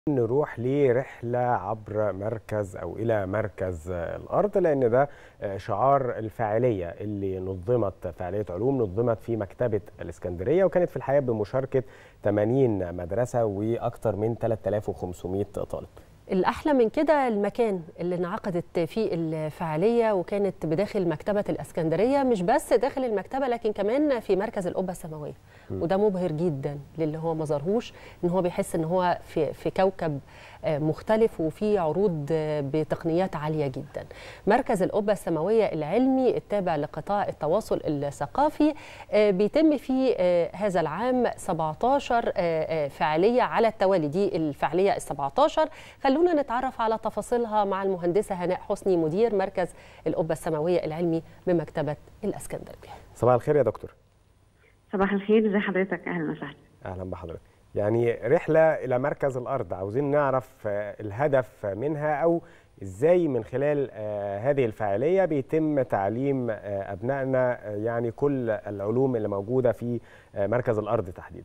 نروح لرحلة عبر مركز أو إلى مركز الأرض لأن ده شعار الفاعلية اللي نظمت فاعلية علوم نظمت في مكتبة الإسكندرية وكانت في الحقيقة بمشاركة 80 مدرسة وأكثر من 3500 طالب الأحلى من كده المكان اللي انعقدت فيه الفعالية وكانت بداخل مكتبة الإسكندرية مش بس داخل المكتبة لكن كمان في مركز القبة السماوية وده مبهر جدا للي هو ما زارهوش إن هو بيحس إن هو في في كوكب مختلف وفي عروض بتقنيات عالية جدا مركز القبة السماوية العلمي التابع لقطاع التواصل الثقافي بيتم فيه هذا العام 17 فعالية على التوالي دي الفعالية ال 17 خلونا نتعرف على تفاصيلها مع المهندسة هناء حسني مدير مركز القبة السماوية العلمي بمكتبة الإسكندرية صباح الخير يا دكتور صباح الخير ازي حضرتك اهلا وسهلا اهلا بحضرتك يعني رحلة إلى مركز الأرض عاوزين نعرف الهدف منها أو إزاي من خلال هذه الفعالية بيتم تعليم أبنائنا يعني كل العلوم اللي موجودة في مركز الأرض تحديدا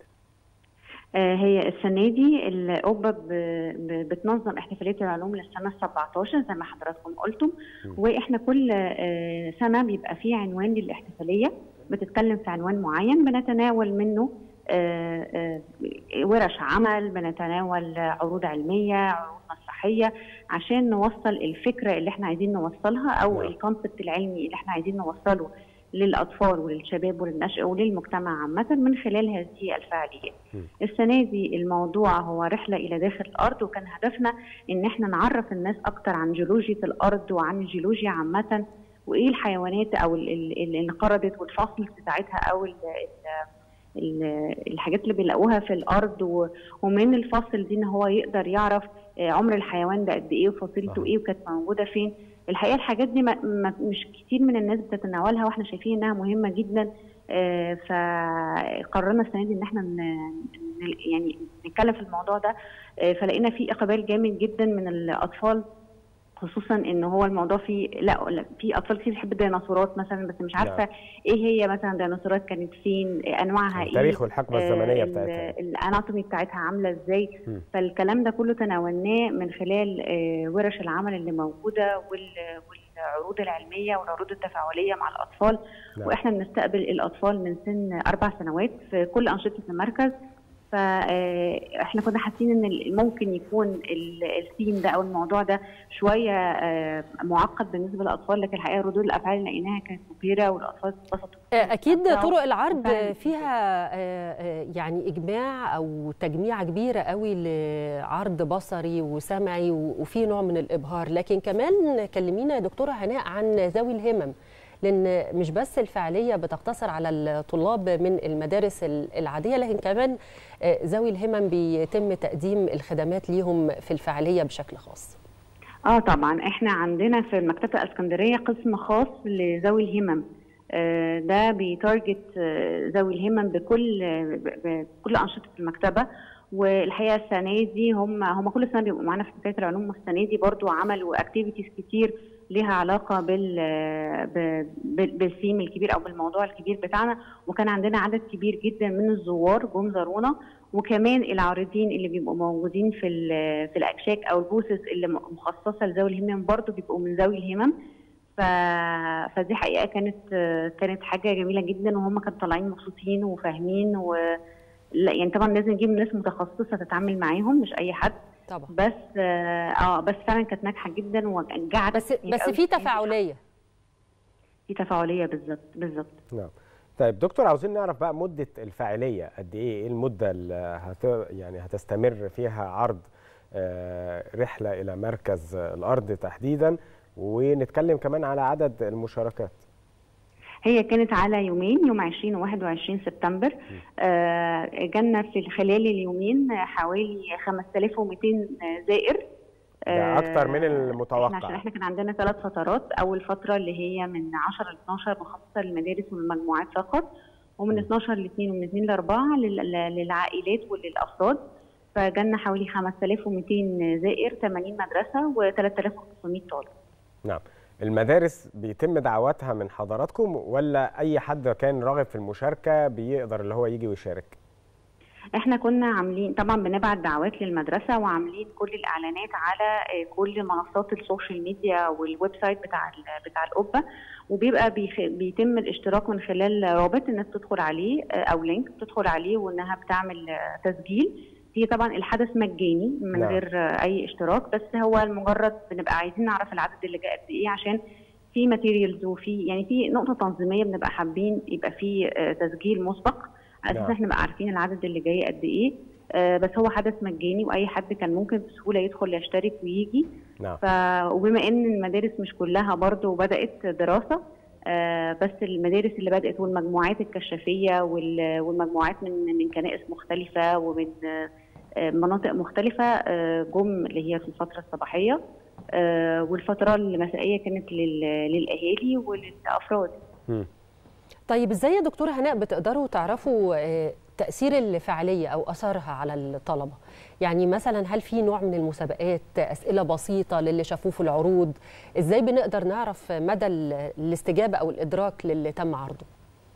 هي السنة دي القبة بتنظم احتفالية العلوم للسنة ال 17 زي ما حضراتكم قلتم واحنا كل سنة بيبقى في عنوان للاحتفالية بتتكلم في عنوان معين بنتناول منه آآ آآ ورش عمل بنتناول عروض علميه عروض مسرحيه عشان نوصل الفكره اللي احنا عايزين نوصلها او الكونسبت العلمي اللي احنا عايزين نوصله للاطفال وللشباب وللنشء وللمجتمع عامه من خلال هذه الفعاليات. السنه دي الموضوع هو رحله الى داخل الارض وكان هدفنا ان احنا نعرف الناس اكتر عن جيولوجيا الارض وعن الجيولوجيا عامه وايه الحيوانات او اللي انقرضت والفصل بتاعتها او ال الحاجات اللي بيلاقوها في الارض ومن الفصل دي ان هو يقدر يعرف عمر الحيوان ده قد ايه وفصيلته ايه وكانت موجوده فين الحقيقه الحاجات دي ما ما مش كتير من الناس بتتناولها واحنا شايفين انها مهمه جدا فقررنا السنه دي ان احنا يعني نتكلم في الموضوع ده فلقينا في اقبال جامد جدا من الاطفال خصوصا ان هو الموضوع فيه لا, لا في اطفال كتير بتحب الديناصورات مثلا بس مش عارفه لا. ايه هي مثلا الديناصورات كانت فين انواعها ايه التاريخ والحقبه الزمنيه بتاعتها الاناتومي بتاعتها عامله ازاي م. فالكلام ده كله تناولناه من خلال ورش العمل اللي موجوده والعروض العلميه والعروض التفاعليه مع الاطفال لا. واحنا بنستقبل الاطفال من سن اربع سنوات في كل انشطه المركز فاحنا كنا حاسين ان ممكن يكون الثيم ده او الموضوع ده شويه معقد بالنسبه للاطفال لكن الحقيقه ردود الافعال اللي لقيناها كانت مثيره والاطفال اتبسطوا اكيد طرق العرض فيها يعني اجماع او تجميعه كبيره قوي لعرض بصري وسمعي وفي نوع من الابهار لكن كمان كلمينا يا دكتوره هناء عن ذوي الهمم لان مش بس الفعاليه بتقتصر على الطلاب من المدارس العاديه لكن كمان ذوي الهمم بيتم تقديم الخدمات ليهم في الفعاليه بشكل خاص اه طبعا احنا عندنا في مكتبه الاسكندريه قسم خاص لذوي الهمم آه ده بيتارجت ذوي الهمم بكل بكل انشطه المكتبه والحقيقه السنه دي هم هم كل سنه بيبقوا معانا في مكتبه العلوم والسنه دي برضو عملوا اكتيفيتيز كتير ليها علاقه بال بالثيم الكبير او بالموضوع الكبير بتاعنا وكان عندنا عدد كبير جدا من الزوار جم زارونا وكمان العارضين اللي بيبقوا موجودين في في الاكشاك او البوثز اللي مخصصه لذوي الهمم برضو بيبقوا من ذوي الهمم ف... فدي حقيقه كانت كانت حاجه جميله جدا وهم كانوا طالعين مبسوطين وفاهمين و لا يعني طبعا لازم نجيب ناس متخصصه تتعامل معاهم مش اي حد طبعا بس اه بس فعلا كانت ناجحه جدا ورجعت بس بس في تفاعليه في تفاعليه بالظبط بالظبط نعم طيب دكتور عاوزين نعرف بقى مده الفاعليه قد ايه ايه المده اللي هت يعني هتستمر فيها عرض آه رحله الى مركز الارض تحديدا ونتكلم كمان على عدد المشاركات هي كانت على يومين يوم 20 و 21 سبتمبر آه جالنا في خلال اليومين حوالي 5200 زائر ده اكتر من المتوقع احنا عشان احنا كان عندنا ثلاث فترات اول فتره اللي هي من 10 ل 12 مخصصه للمدارس والمجموعات فقط ومن 12 ل 2 ومن 2 ل 4 للعائلات وللافراد فجالنا حوالي 5200 زائر 80 مدرسه و3500 طالب نعم المدارس بيتم دعواتها من حضراتكم ولا اي حد كان راغب في المشاركه بيقدر اللي هو يجي ويشارك احنا كنا عاملين طبعا بنبعت دعوات للمدرسه وعاملين كل الاعلانات على آه، كل منصات السوشيال ميديا والويب سايت بتاع ال- بتاع القبه وبيبقى بيخ... بيتم الاشتراك من خلال رابط الناس تدخل عليه آه، او لينك بتدخل عليه وانها بتعمل آه، تسجيل هي طبعا الحدث مجاني من نعم. غير آه، اي اشتراك بس هو المجرد بنبقى عايزين نعرف العدد اللي جاي قد ايه عشان في ماتيريالز وفي يعني في نقطه تنظيميه بنبقى حابين يبقى في آه، تسجيل مسبق على اساس نعم. احنا نبقى عارفين العدد اللي جاي قد ايه آه، بس هو حدث مجاني واي حد كان ممكن بسهوله يدخل يشترك ويجي نعم ف وبما ان المدارس مش كلها برضو بدات دراسه آه، بس المدارس اللي بدات والمجموعات الكشافيه وال- والمجموعات من من كنائس مختلفه ومن آه، آه، مناطق مختلفه آه، جم اللي هي في الفتره الصباحيه آه، والفتره المسائيه كانت لل- للاهالي وللافراد مم. طيب ازاي يا دكتوره هناء بتقدروا تعرفوا آه، تاثير الفعاليه او اثرها على الطلبه يعني مثلا هل في نوع من المسابقات اسئله بسيطه للي شافوه في العروض ازاي بنقدر نعرف مدى ال- الاستجابه او الادراك للي تم عرضه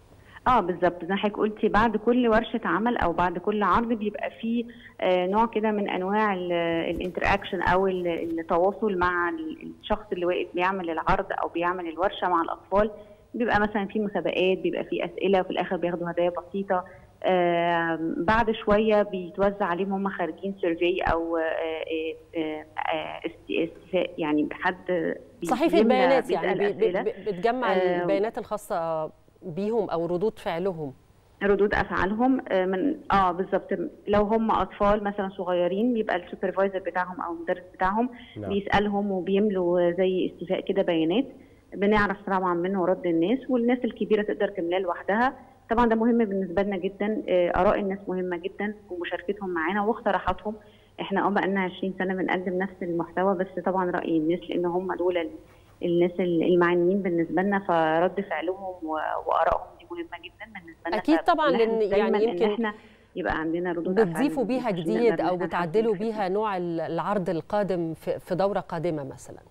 اه بالظبط زي ما حضرتك قلتي بعد كل ورشه عمل او بعد كل عرض بيبقى فيه آه نوع كده من انواع الانتراكشن او ال- التواصل مع ال- الشخص اللي واقف بيعمل العرض او بيعمل الورشه مع الاطفال بيبقى مثلا في مسابقات بيبقى في اسئله وفي الاخر بياخدوا هدايا بسيطه آه بعد شويه بيتوزع عليهم هم خارجين سيرفي او آه آه آه است- استيفاء يعني حد بي- صحيفه بيملى- بيانات يعني بيسأل بي- أسئلة. بي- بتجمع آه، البيانات الخاصه بيهم او ردود فعلهم ردود افعالهم آه، من اه بالظبط لو هم اطفال مثلا صغيرين بيبقى السوبرفايزر بتاعهم او المدرس بتاعهم نعم. بيسالهم وبيملوا زي استيفاء كده بيانات بنعرف طبعا منه رد الناس والناس الكبيره تقدر تملاه لوحدها طبعا ده مهم بالنسبه لنا جدا آه، اراء الناس مهمه جدا ومشاركتهم معانا واقتراحاتهم احنا اه بقالنا 20 سنه بنقدم نفس المحتوى بس طبعا راي الناس لان هم دول ال- الناس المعنيين بالنسبه لنا فرد فعلهم و- وارائهم دي مهمه جدا بالنسبه لنا أكيد طبعاً، فبنحرص لأن دايماً يعني إن يمكن احنا يبقى عندنا ردود أفعال بتضيفوا بيها عشان جديد نقدر او إن إحنا بتعدلوا نحدد بيها نوع ال- العرض القادم في في دوره قادمه مثلا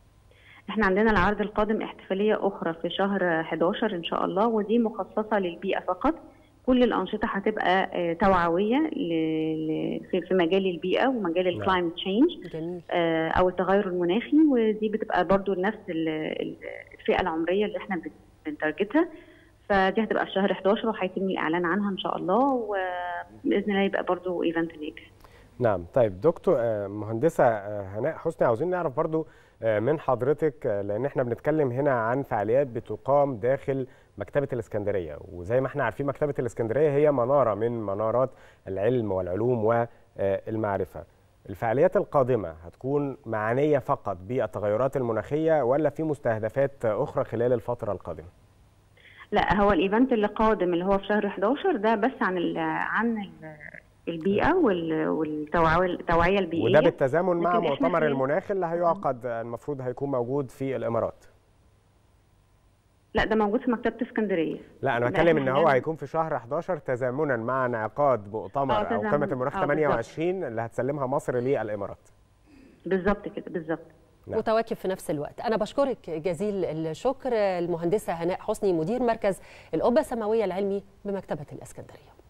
احنا عندنا العرض القادم احتفالية أخرى في شهر 11 إن شاء الله ودي مخصصة للبيئة فقط كل الأنشطة هتبقى آه، توعوية ل- ل- في في مجال البيئة ومجال نعم. الكلايمت تشينج جميل أو التغير المناخي ودي بتبقى برضو نفس ال- ال- الفئة العمرية اللي احنا بن- بنتارجتها فدي هتبقى في شهر 11 وهيتم الإعلان عنها إن شاء الله وبإذن الله يبقى برضو ايفنت ناجح نعم طيب دكتور آه، مهندسة آه، هناء حسني عاوزين نعرف برضو آه، من حضرتك آه، لأن احنا بنتكلم هنا عن فعاليات بتقام داخل مكتبة الإسكندرية وزي ما احنا عارفين مكتبة الإسكندرية هي منارة من منارات العلم والعلوم والمعرفة الفعاليات القادمة هتكون معنية فقط بالتغيرات المناخية ولا في مستهدفات أخرى خلال الفترة القادمة؟ لا هو الايفنت اللي قادم اللي هو في شهر 11 ده بس عن ال عن ال البيئه وال- والتوعيه التوعيه البيئيه وده بالتزامن مع لكن إحنا مؤتمر في- المناخ اللي هيعقد المفروض هيكون موجود في الإمارات لا ده موجود في مكتبه اسكندريه لا انا لا، بتكلم ان إحنا هو هنعمل- هيكون في شهر 11 تزامنا مع انعقاد مؤتمر آه، او تزامن. قمه المناخ آه، 28 اللي هتسلمها مصر للامارات بالظبط كده بالظبط نعم. متواكب في نفس الوقت أنا بشكرك جزيل الشكر المهندسة هناء حسني مدير مركز القبة السماوية العلمي بمكتبة الإسكندرية